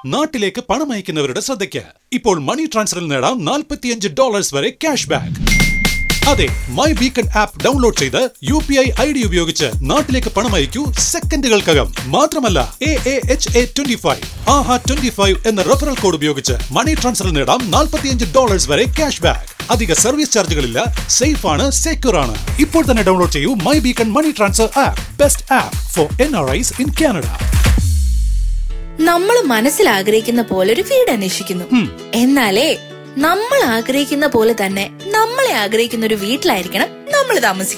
നാട്ടിലേക്ക് പണം അയക്കുന്നവരുടെ ശ്രദ്ധയ്ക്ക് ഇപ്പോൾ മണി ട്രാൻസ്ഫറിൽ നേടാം നാൽപ്പത്തിയഞ്ച് ഡോളേഴ്സ് വരെ ക്യാഷ് ബാക്ക് അതെ മൈ ബീക്കൺ ആപ്പ് ഡൗൺലോഡ് ചെയ്ത് U P I I D ഉപയോഗിച്ച് നാട്ടിലേക്ക് പണം അയക്കൂ സെക്കൻഡുകൾക്കകം മാത്രമല്ല A A H A twenty five ah twenty five എന്ന റെഫറൽ കോഡ് ഉപയോഗിച്ച് മണി ട്രാൻസ്ഫറിൽ നേടാം നാൽപ്പത്തിയഞ്ച് ഡോളേഴ്സ് വരെ ക്യാഷ് ബാക്ക് അധിക സർവീസ് ചാർജുകളില്ല സേഫ് ആണ് സെക്യൂർ ആണ് ഇപ്പോൾ തന്നെ ഡൗൺലോഡ് ചെയ്യൂ My Beacon money transfer app best app for N R Is in Canada നമ്മൾ മനസ്സിൽ ആഗ്രഹിക്കുന്ന പോലെ ഒരു വീട് അന്വേഷിക്കുന്നു എന്നാലേ നമ്മൾ ആഗ്രഹിക്കുന്ന പോലെ തന്നെ നമ്മളെ ആഗ്രഹിക്കുന്ന ഒരു വീട്ടിലായിരിക്കണം നമ്മൾ താമസിക്കുന്നത്